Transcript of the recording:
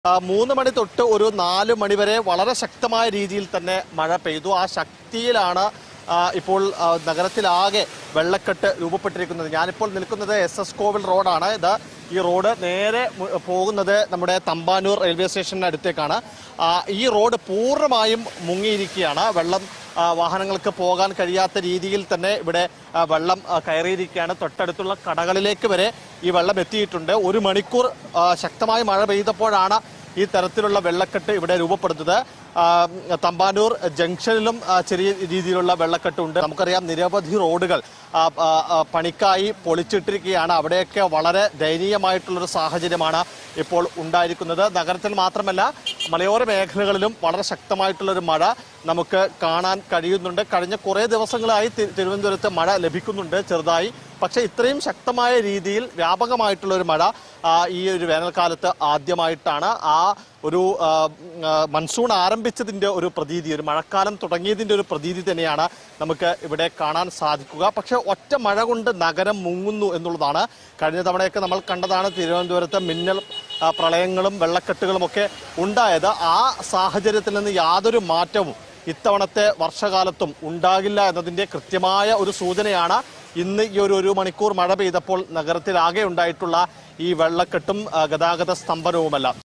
ആ, മൂന്ന് മണി തൊട്ട് ഒരു നാല് മണി വരെ വളരെ ശക്തമായ രീതിയിൽ തന്നെ മഴ പെയ്തു ആ ശക്തിയിലാണ് ആ, ഇപ്പോൾ ആ, നഗരത്തിലാകെ വെള്ളക്കെട്ട് രൂപപ്പെട്ടിരിക്കുന്നത് ഞാനിപ്പോൾ നിൽക്കുന്നത് എസ് എസ് കോവിൽ റോഡാണ് ഇത് ഈ റോഡ് നേരെ മു- പോകുന്നത് നമ്മുടെ തമ്പാനൂർ റെയിൽവേ സ്റ്റേഷന് അടുത്തേക്കാണ് ആ, ഈ റോഡ് പൂർണ്ണമായും മുങ്ങിയിരിക്കുകയാണ് വെള്ളം ആ, വാഹനങ്ങൾക്ക് പോകാൻ കഴിയാത്ത രീതിയിൽ തന്നെ ഇവിടെ ആ, വെള്ളം ആ, കയറിയിരിക്കുകയാണ് തൊട്ടടുത്തുള്ള കടകളിലേക്ക് വരെ ഈ വെള്ളം എത്തിയിട്ടുണ്ട് ഒരു മണിക്കൂർ ആ, ശക്തമായ മഴ പെയ്തപ്പോഴാണ് ഈ തരത്തിലുള്ള വെള്ളക്കെട്ട് ഇവിടെ രൂപപ്പെടുന്നത് ആ, തമ്പാനൂർ ജംഗ്ഷനിലും ആ, ചെറിയ രീതിയിലുള്ള വെള്ളക്കെട്ടുണ്ട് നമുക്കറിയാം നിരവധി റോഡുകൾ ആ, ആ, ആ, പണിക്കായി പൊളിച്ചിട്ടിരിക്കുകയാണ് അവിടെയൊക്കെ വളരെ ദയനീയമായിട്ടുള്ളൊരു സാഹചര്യമാണ് ഇപ്പോൾ ഉണ്ടായിരിക്കുന്നത് നഗരത്തിൽ മാത്രമല്ല മലയോര മേഖലകളിലും വളരെ ശക്തമായിട്ടുള്ളൊരു മഴ നമുക്ക് കാണാൻ കഴിയുന്നുണ്ട് കഴിഞ്ഞ കുറേ ദിവസങ്ങളായി തി- തിരുവനന്തപുരത്ത് മഴ ലഭിക്കുന്നുണ്ട് ചെറുതായി പക്ഷേ ഇത്രയും ശക്തമായ രീതിയിൽ വ്യാപകമായിട്ടുള്ള ഒരു മഴ ആ, ഈ ഒരു വേനൽക്കാലത്ത് ആദ്യമായിട്ടാണ് ആ ഒരു ആ, ഉം, ആ, മൺസൂൺ ആരംഭിച്ചതിന്റെ ഒരു പ്രതീതി ഒരു മഴക്കാലം തുടങ്ങിയതിന്റെ ഒരു പ്രതീതി തന്നെയാണ് നമുക്ക് ഇവിടെ കാണാൻ സാധിക്കുക പക്ഷെ ഒറ്റ മഴ കൊണ്ട് നഗരം മുങ്ങുന്നു എന്നുള്ളതാണ് കഴിഞ്ഞ തവണയൊക്കെ നമ്മൾ കണ്ടതാണ് തിരുവനന്തപുരത്ത് മിന്നൽ ആ, പ്രളയങ്ങളും വെള്ളക്കെട്ടുകളും ഒക്കെ ഉണ്ടായത് ആ സാഹചര്യത്തിൽ നിന്ന് യാതൊരു മാറ്റവും ഇത്തവണത്തെ വർഷകാലത്തും ഉണ്ടാകില്ല എന്നതിന്റെ കൃത്യമായ ഒരു സൂചനയാണ് ഇന്ന് ഈ ഒരു ഒരു മണിക്കൂർ മഴ പെയ്തപ്പോൾ നഗരത്തിലാകെ ഉണ്ടായിട്ടുള്ള ഈ വെള്ളക്കെട്ടും ആ, ഗതാഗത സ്തംഭനവുമല്ല